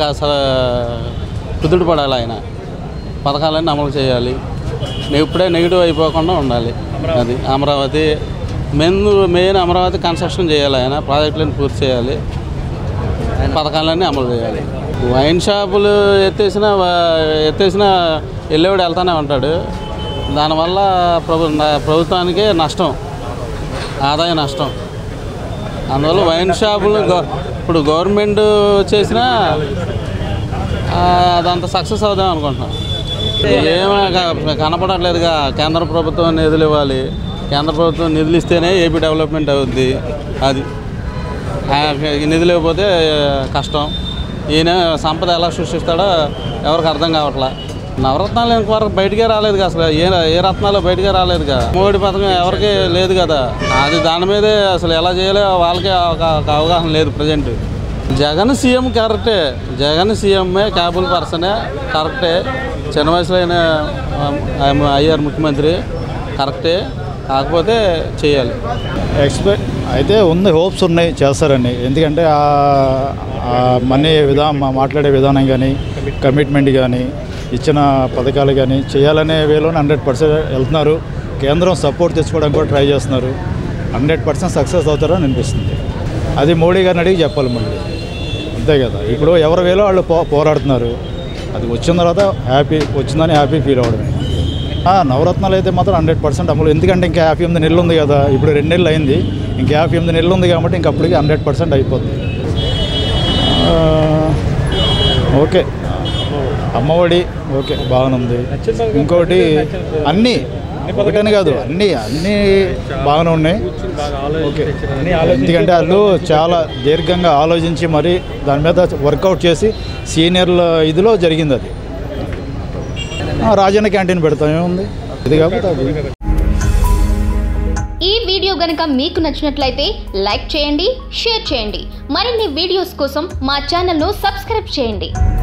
ఇంకా అసలు కుదుట పడాలి ఆయన పథకాలన్నీ అమలు చేయాలి ఇప్పుడే నెగిటివ్ అయిపోకుండా ఉండాలి అది Amaravati main main Amaravati construction చేయాలి ఆయన ప్రాజెక్టులను పూర్తి చేయాలి పథకాలన్నీ అమలు చేయాలి వైన్ షాపులు ఎత్తేసిన ఎత్తేసిన వెళ్ళేవాడు వెళ్తానే ఉంటాడు దానివల్ల ప్రభు ప్రభుత్వానికి నష్టం ఆదాయ నష్టం అందువల్ల వైన్ షాపులు గవ- ఇప్పుడు గవర్నమెంట్ చేసినా ఆ, అదంత సక్సెస్ అవుదాం అనుకుంటున్నాం ఏమీ క- కనపడట్లేదుగా కేంద్ర ప్రభుత్వం నిధులు ఇవ్వాలి కేంద్ర ప్రభుత్వం నిధులు ఇస్తేనే ఏపీ డెవలప్మెంట్ అవుద్ది అది ఆ, ఈ నిధులు ఇవ్వకపోతే కష్టం ఈయన సంపద ఎలా సృష్టిస్తాడో ఎవరికి అర్థం కావట్లా నవరత్నాలు ఇంతవరకు బయటికే రాలేదుగా అసలు ఏ ఏ రత్నాలు బయటికే రాలేదుగా మోడీ పథకం ఎవరికి లేదు కదా అది దాని మీదే అసలు ఎలా చేయాలో వాళ్ళకే ఒక ఒక అవగాహన లేదు ప్రజెంట్ జగన్ సీఎం కరెక్టే జగన్ సీఎంఏ క్యాబుల్ పర్సనే కరెక్టే చిన్న వయసులో ఆయన ఆయన అయ్యారు ముఖ్యమంత్రి కరెక్టే కాకపోతే చేయాలి ఎక్స్పెక్ట్ అయితే ఉంది హోప్స్ ఉన్నాయి చేస్తారని ఎందుకంటే ఆ- ఆ మనీ విధానం మాట్లాడే విధానం కానీ కమిట్మెంట్ కానీ ఇచ్చిన పథకాలు కానీ చేయాలనే వేలోనే హండ్రెడ్ పర్సెంట్ వెళ్తున్నారు కేంద్రం సపోర్ట్ తెచ్చుకోవడానికి కూడా ట్రై చేస్తున్నారు హండ్రెడ్ పర్సెంట్ సక్సెస్ అవుతారని అనిపిస్తుంది అది మోడీ గారిని అడిగి చెప్పాలి మళ్ళీ అంతే కదా ఇప్పుడు ఎవరి వేలో వాళ్ళు పో పోరాడుతున్నారు అది వచ్చిన తర్వాత హ్యాపీ వచ్చిందని హ్యాపీ ఫీల్ అవ్వడమే ఆ, నవరత్నాలు అయితే మాత్రం హండ్రెడ్ పర్సెంట్ అమలు ఎందుకంటే ఇంకా యాభై ఎనిమిది నెలలు ఉంది కదా ఇప్పుడు రెండు నెలలు అయింది ఇంకా యాభై ఎనిమిది నెలలు ఉంది కాబట్టి ఇంక అప్పటికి హండ్రెడ్ పర్సెంట్ అయిపోతుంది ఆ, ఓకే అమ్మఒడి ఓకే బాగానుంది ఇంకోటి అన్నీ ఒకటని కాదు అన్నీ అన్నీ బాగానే ఉన్నాయి ఓకే ఎందుకంటే వాళ్ళు చాలా దీర్ఘంగా ఆలోచించి మరి దాని మీద వర్కౌట్ చేసి సీనియర్ల ఇదిలో జరిగింది అది ఆ, రాజన్న క్యాంటీన్ పెడతాం ఏముంది ఇది కాబట్టి అది ఈ వీడియో గనుక మీకు నచ్చినట్లయితే లైక్ చేయండి షేర్ చేయండి మరిన్ని వీడియోస్ కోసం మా ఛానల్ను సబ్స్క్రైబ్ చేయండి